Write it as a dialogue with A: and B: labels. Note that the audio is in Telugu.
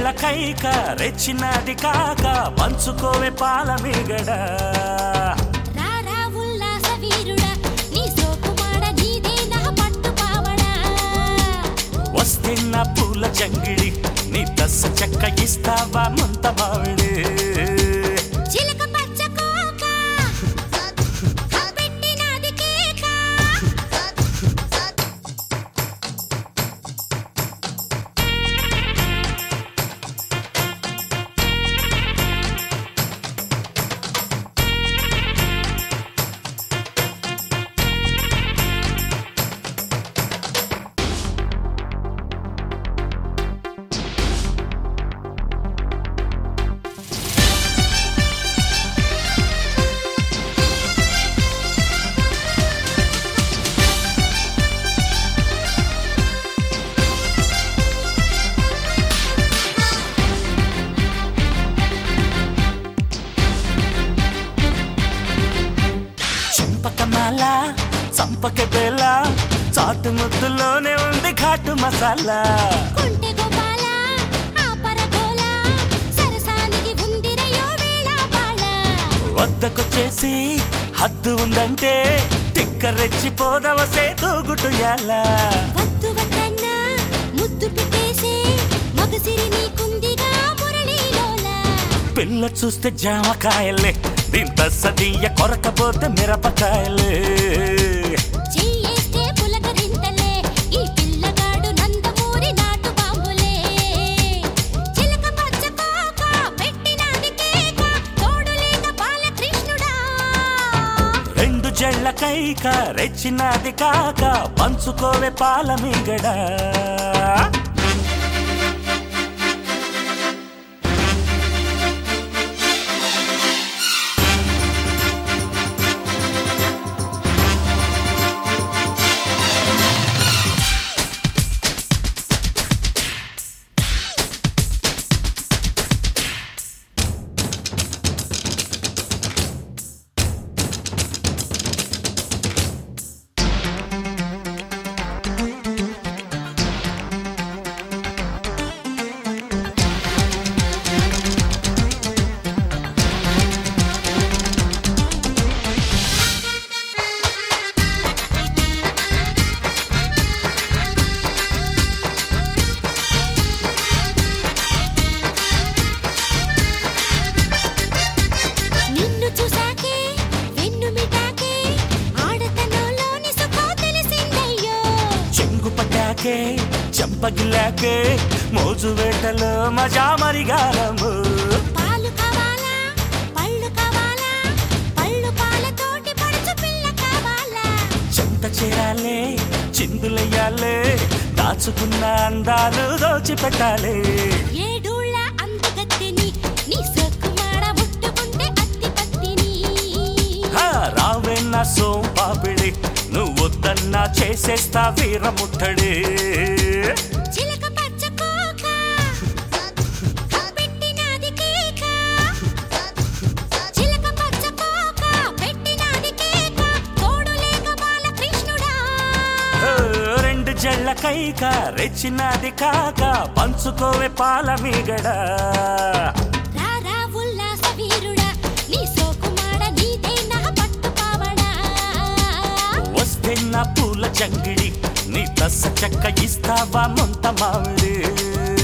A: జళ్ళ కైక రెచ్చినది కాక పంచుకోవే పాల మీగడ
B: రారా ఉల్లాస వీరుడా నీ సోకుమాడ నీదే నా పట్టు పావడా
A: వస్తున్న పూల జంగిడి నీ దశ చెక్క ఇస్తావా ముంత మావిడి
B: చిలక పచ్చ కోక పెట్టినది కేక
A: చంపకమాల చంపక బేల చాటు ముద్దులోనే ఉంది ఘాటు మసాలా
B: కొంటె గోపాల ఆపర గోల సరసానికి ఉందిరయో వేళ బాళ
A: వద్దకొచ్చేసి హద్దు ఉందంటే తిక్క రెచ్చిపోదవ సేతూగుటు ఎలా
B: వద్దు వద్దన్నా ముద్దు పెట్టేసే మగసిరి నీకుందిగా మురళీలోల
A: పిల్ల చూస్తే జామకాయలే దీంత సదీయ కొరకపోతే మిరపకాయలే
B: చెయ్యేస్తే పులకరింతలే ఈ పిల్లగాడు నందమూరి నాటు బాంబులే చిలక పచ్చ కోక పెట్టినది కేక తోడు లేక బాలకృష్ణుడా
A: రెండు జళ్ళ కైక రెచ్చినది కాక పంచుకోవే పాల మీగడ
B: నిన్ను చూసాకే వెన్ను మిటాకే ఆడతనంలోని సుఖం తెలిసిందయ్యో
A: చెంగు పట్టాకే చెంపగిల్లాకే మోజు వేటలో మజా మరిగారము
B: పాలు కావాలా పళ్ళు కావాలా పళ్ళు పాలతోటి పడుచు పిల్ల కావాలా
A: చెంత చేరాలే చిందులయ్యాలే దాచుకున్న అందాలు దోచిపెట్టాలి
B: ఏడూళ్ళ అందగత్తెని నీ సొక్కుమాడ ముట్టుకుంటే అత్తి పత్తిని
A: హా, రావే నా సోంపాపిడి నువ్వు వద్దన్నా చేసేస్తా వీరముట్టడి
B: చిలక పచ్చ కోక పెట్టినది కేక చిలక పచ్చ కోక పెట్టినది కేక తోడు లేక బాలకృష్ణుడా
A: ఓ, రెండు జళ్ళ కైక రెచ్చినది కాక పంచుకోవే పాల మీగడ
B: రారా ఉల్లాస వీరుడా నీ సోకుమాడ నీదే నా పట్టు పావడా
A: వస్తే నా పూల జంగిడి నీ దశ చెక్క ఇస్తావా మొంత మావిడి